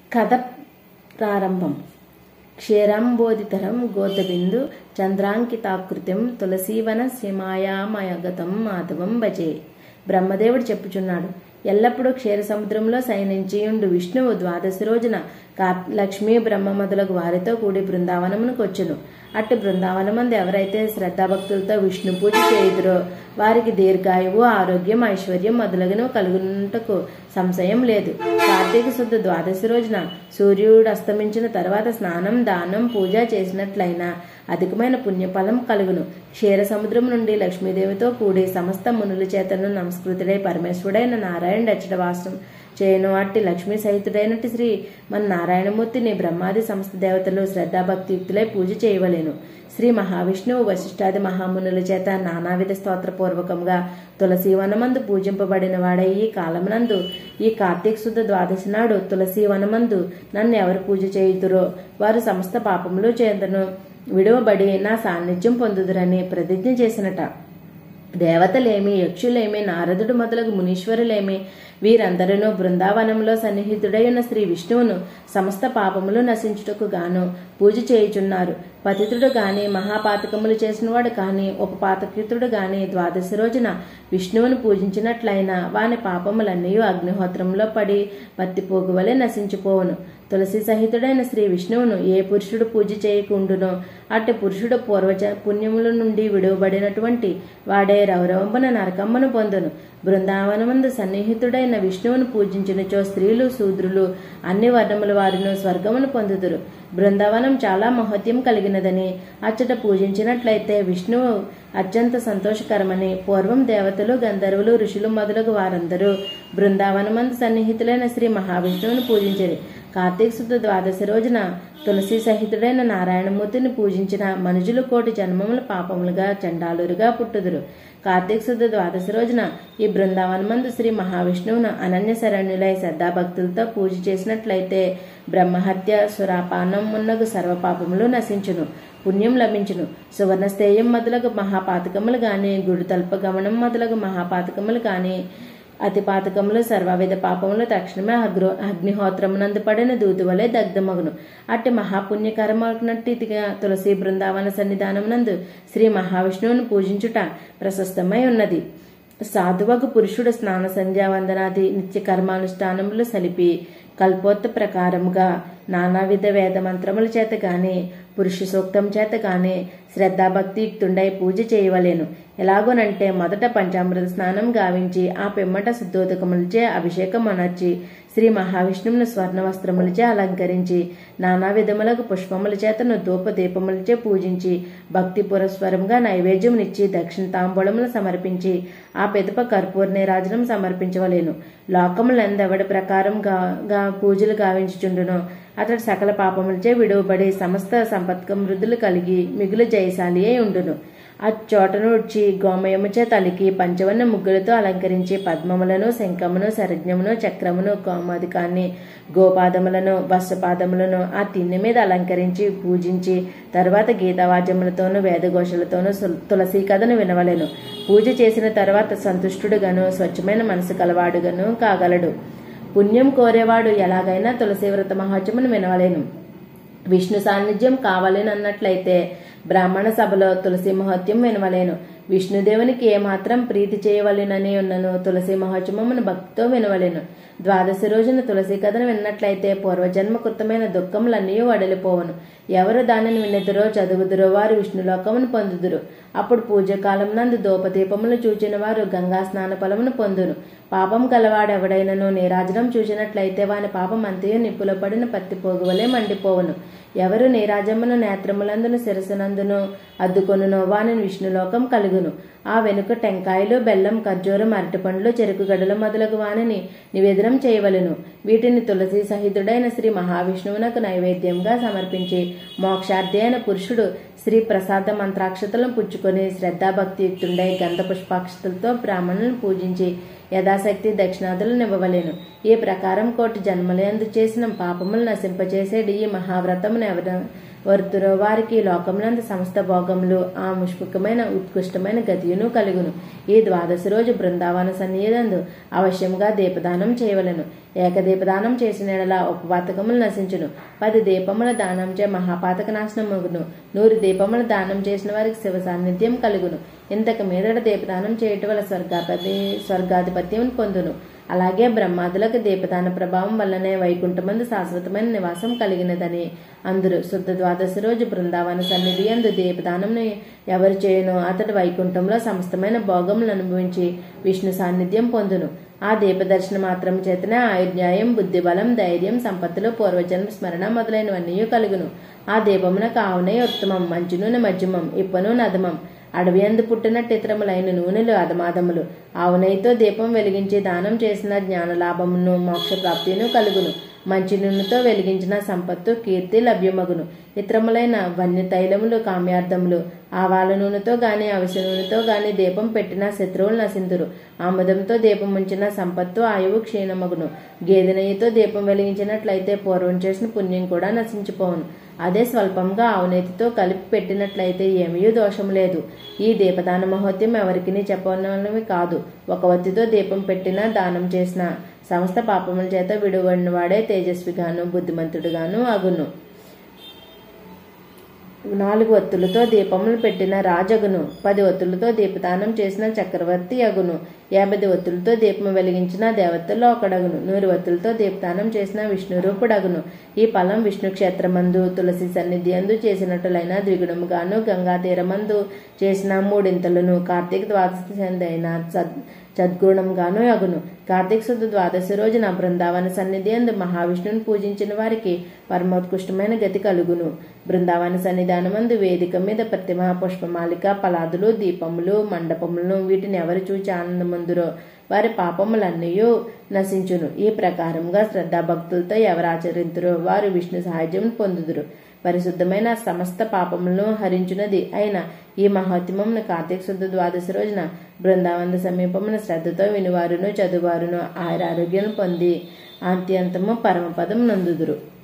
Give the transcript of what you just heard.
కథ ప్రారంభం క్షీరాంబోధితరం గోతబిందు చంద్రాంకితాకృతిం తులసీవన సీమాయామయగతం మాధవం భజే బ్రహ్మదేవుడు చెప్పుచున్నాడు ఎల్లప్పుడూ క్షీర సముద్రంలో శయనించియుండు విష్ణువు ద్వాదశి రోజున కా లక్ష్మీ బ్రహ్మ మొదలగు వారితో కూడి బృందావనమునకు వచ్చును అట్టి బృందావనమందు ఎవరైతే శ్రద్ధాభక్తులతో విష్ణు పూజ చేయుదురో వారికి దీర్ఘాయువు ఆరోగ్యం ఐశ్వర్యం మొదలగునవి కలుగునటకు సంశయం లేదు కార్తీక శుద్ధ ద్వాదశి రోజున సూర్యుడు అస్తమించిన తర్వాత స్నానం దానం పూజ చేసినట్లయినా అధికమైన పుణ్యఫలం కలుగును క్షీర సముద్రం నుండి లక్ష్మీదేవితో కూడి సమస్త మునుల చేతను నమస్కృతుడై పరమేశ్వరుడైన నారాయణ అచ్చట వాసం చేయను అట్టి లక్ష్మీ సహితుడైనట్టి శ్రీ మన నారాయణమూర్తిని బ్రహ్మాది సమస్త దేవతలు శ్రద్ధాభక్తియుక్తులై పూజ చేయవలేను శ్రీ మహావిష్ణువు వశిష్ఠాది మహామునుల చేత నానావిధ స్తోత్రపూర్వకంగా తులసీవనమందు పూజింపబడిన వాడై ఈ కాలమునందు ఈ కార్తీక శుద్ధ ద్వాదశి నాడు తులసీవనమందు నన్ను ఎవరు పూజ చేయుతురో వారు సమస్త పాపములు చేతను విడువబడి నా సాన్నిధ్యం పొందుదురని ప్రతిజ్ఞ చేసినట దేవతలేమి యక్షులేమి నారదుడు మొదలగు మునీశ్వరులేమి వీరందరూ బృందావనంలో సన్నిహితుడై ఉన్న శ్రీ విష్ణువును సమస్త పాపములు నశించుటకు గాను పూజ చేయుచున్నారు పతితుడు గాని మహాపాతకములు చేసినవాడు కాని ఉపపాతకృతుడు గాని ద్వాదశి రోజున విష్ణువును పూజించినట్లయినా వాని పాపములన్నీ అగ్నిహోత్రంలో పడి పత్తిపోగు వలె నశించిపోవును తులసి సహితుడైన శ్రీ విష్ణువును ఏ పురుషుడు పూజ చేయకుండునో అట్టి పురుషుడు పూర్వజ పుణ్యముల నుండి విడువబడినటువంటి వాడే రౌరవంపున నరకమ్మను పొందును బృందావనమందు సన్నిహితుడైన విష్ణువును పూజించినచో స్త్రీలు శూద్రులు అన్ని వర్ణముల వారిను స్వర్గమును పొందుదురు బృందావనం చాలా మహత్యం కలిగినదని అచ్చట పూజించినట్లయితే విష్ణువు అత్యంత సంతోషకరమని పూర్వం దేవతలు గంధర్వులు ఋషులు మొదలగు వారందరూ బృందావనమందు సన్నిహితులైన శ్రీ మహావిష్ణువును పూజించరు కార్తీక శుద్ధ ద్వాదశి రోజున తులసి సహితుడైన నారాయణమూర్తిని పూజించిన మనుజులు కోటి జన్మముల పాపములుగా చండాలురుగా పుట్టుదురు కార్తీక శుద్ధ ద్వాదశి రోజున ఈ బృందావనమందు శ్రీ మహావిష్ణువును అనన్య శరణ్యులై శ్రద్ధాభక్తులతో పూజ చేసినట్లయితే బ్రహ్మహత్య సురాపానం మున్నగు సర్వపాపములు నశించును పుణ్యం లభించును సువర్ణస్థేయం మొదలగు మహాపాతకములు గాని గుడి తల్ప గమనం మొదలగు మహాపాతకములు గాని అతి పాతకములు సర్వవిధ పాపములు తక్షణమే అగ్రో అగ్నిహోత్రమునందు పడిన దూది వలె దగ్ధమగును అట్టి మహాపుణ్యకరమనట్టిగా తులసి బృందావన సన్నిధానమునందు శ్రీ మహావిష్ణువును పూజించుట ప్రశస్తమై ఉన్నది సాధువకు పురుషుడు స్నాన సంధ్యావందనాది నిత్య కర్మానుష్ఠానములు సలిపి కల్పోత్త ప్రకారముగా నానావిధ వేద మంత్రముల చేత గాని పురుష సూక్తం చేత గాని శ్రద్ధాభక్తి యుక్తుండై పూజ చేయవలేను ఎలాగోనంటే మొదట పంచామృత స్నానం గావించి ఆ పిమ్మట శుద్ధోదకములచే అభిషేకం అనర్చి శ్రీ మహావిష్ణువును స్వర్ణ వస్త్రములచే అలంకరించి నానా విధములకు పుష్పముల చేతను ధూప దీపములచే పూజించి భక్తి పురస్వరంగా నైవేద్యమునిచ్చి దక్షిణ తాంబూలములు సమర్పించి ఆ పెదప కర్పూర నీరాజనం సమర్పించవలేను లోకములందెవడి ప్రకారం గా పూజలు గావించుచుండునో అతడు సకల పాపములచే విడువబడి సమస్త సంపత్కమృద్ధులు కలిగి మిగులు జయశాలి అయి ఉండును ఆ చోటను ఉడ్చి గోమయముచే తలికి పంచవన్న ముగ్గులతో అలంకరించి పద్మములను శంఖమును సరజ్ఞమును చక్రమును కౌమదికాన్ని గోపాదములను వస్త్రపాదములను ఆ తిన్నె మీద అలంకరించి పూజించి తర్వాత గీతావాద్యములతోనూ వేదఘోషలతోనూ తులసి కథను వినవలెను పూజ చేసిన తర్వాత సంతుష్టుడుగాను స్వచ్ఛమైన మనసు కలవాడుగాను కాగలడు పుణ్యం కోరేవాడు ఎలాగైనా తులసి వ్రత మహోత్సమును వినవలేను విష్ణు సాన్నిధ్యం కావాలనన్నట్లయితే బ్రాహ్మణ సభలో తులసి మహత్యం వినవలేను విష్ణుదేవునికి ఏమాత్రం ప్రీతి చేయవలెనని ఉన్నను తులసి మహోత్సవమును భక్తితో వినవలేను ద్వాదశి రోజున తులసి కథను విన్నట్లయితే పూర్వజన్మ కృతమైన దుఃఖములన్నీ వడలిపోవను ఎవరు దానిని వినెదురో చదువుదురో వారు విష్ణులోకమును పొందుదురు అప్పుడు పూజకాలం నందు దోపదీపములు చూచిన వారు గంగా స్నాన ఫలమును పొందును పాపం గలవాడెవడైనను నీరాజనం చూసినట్లయితే వాని పాపం అంతయు నిప్పులో పడిన పత్తి పోగువలే మండిపోవును ఎవరు నీరాజమును నేత్రములందును శిరసునందును అద్దుకొనునో వాని విష్ణులోకం కలుగును ఆ వెనుక టెంకాయలు బెల్లం ఖర్జూరం అరటిపండ్లు చెరుకు గడల మొదలగు వానిని నివేదనం చేయవలెను వీటిని తులసి సహితుడైన శ్రీ మహావిష్ణువునకు నైవేద్యంగా సమర్పించి మోక్షార్థి అయిన పురుషుడు శ్రీ ప్రసాద మంత్రాక్షతలను పుచ్చుకొని శ్రద్ధాభక్తియుక్తుండై గంధ పుష్పాక్షతలతో బ్రాహ్మణులను పూజించి యథాశక్తి దక్షిణాదులను ఇవ్వవలేను ఈ ప్రకారం కోటి జన్మలందు చేసిన పాపములు నశింపచేసేది ఈ మహావ్రతమును ఎవర వర్తురో వారికి లోకములందు సమస్త భోగములు ఆ ముష్పుకమైన ఉత్కృష్టమైన గతియును కలుగును ఈ ద్వాదశి రోజు బృందావన సన్నిధిందు అవశ్యంగా దీపదానం చేయవలెను ఏకదీపదానం చేసిన ఎడల ఉపపాతకములు నశించును పది దీపముల దానం చే మహాపాతక నాశనమగును నూరు దీపముల దానం చేసిన వారికి శివ సాన్నిధ్యం కలుగును ఇంతకు మీదట దీపదానం చేయటం వల్ల స్వర్గాపతి స్వర్గాధిపత్యం పొందును అలాగే బ్రహ్మాదులకు దీపదాన ప్రభావం వల్లనే వైకుంఠమందు శాశ్వతమైన నివాసం కలిగినదని అందరూ శుద్ధ ద్వాదశి రోజు బృందావన సన్నిధి అందు దీపదానం ఎవరు చేయనో అతడు వైకుంఠంలో సమస్తమైన భోగములు అనుభవించి విష్ణు సాన్నిధ్యం పొందును ఆ దీపదర్శన మాత్రం చేతనే ఆయుర్న్యాయం బుద్ధిబలం ధైర్యం సంపత్తులు పూర్వజన్మ స్మరణ మొదలైనవన్నీ కలుగును ఆ దీపమున కావునే ఉత్తమం మంచు నూనె మధ్యమం ఇప్పను నదమం అడవి అందు పుట్టినట్టు ఇతరములైన నూనెలు అధమాదములు ఆవునైతో దీపం వెలిగించి దానం చేసిన జ్ఞానలాభమును మోక్ష ప్రాప్తిను కలుగును మంచి నూనెతో వెలిగించిన సంపత్తు కీర్తి లభ్యమగును ఇతరములైన వన్య తైలములు కామ్యార్థములు ఆవాల నూనెతో గాని అవిసె నూనెతో గాని దీపం పెట్టిన శత్రువులు నశింతురు ఆముదంతో దీపం ఉంచిన సంపత్తు ఆయువు క్షీణమగును గేదె నెయ్యితో దీపం వెలిగించినట్లయితే పూర్వం చేసిన పుణ్యం కూడా నశించిపోవును అదే స్వల్పంగా ఆవునేతితో కలిపి పెట్టినట్లయితే ఏమీ దోషం లేదు ఈ దీపదాన మహోత్యం ఎవరికి చెప్పనవి కాదు ఒక వత్తితో దీపం పెట్టినా దానం చేసిన సమస్త పాపముల చేత విడువడిన వాడే తేజస్విగాను బుద్ధిమంతుడుగాను అగును నాలుగు ఒత్తులతో దీపములు పెట్టిన రాజగును పది ఒత్తులతో దీపదానం చేసిన చక్రవర్తి అగును యాభై ఒత్తులతో దీపం వెలిగించిన దేవతల్లో ఒకడగును నూరు ఒత్తులతో దీపదానం చేసిన విష్ణు రూపుడగును ఈ ఫలం విష్ణు క్షేత్రమందు తులసి సన్నిధి అందు చేసినట్లయిన ద్విగుణముగాను గంగా తీరమందు చేసిన మూడింతలను కార్తీక ద్వాదశైన సద్ సద్గుణంగాను అగును కార్తీక శుద్ధ ద్వాదశి రోజున బృందావన సన్నిధి అందు మహావిష్ణువుని పూజించిన వారికి పరమోత్కృష్టమైన గతి కలుగును బృందావన సన్నిధానమందు వేదిక మీద ప్రతిమ పుష్పమాలిక పలాదులు దీపములు మండపములను వీటిని ఎవరు చూచి ఆనందమందురో వారి పాపములన్నీ నశించును ఈ ప్రకారంగా శ్రద్ధాభక్తులతో ఎవరు ఆచరింతురో వారు విష్ణు సహాయం పొందుదురు పరిశుద్ధమైన సమస్త పాపములను హరించున్నది అయిన ఈ మహోత్తమమును కార్తీక శుద్ధ ద్వాదశి రోజున బృందావన సమీపమున శ్రద్ధతో వినివారును చదువారును ఆయురారోగ్యం పొంది ఆంత్యంతము పరమపదం నందుదురు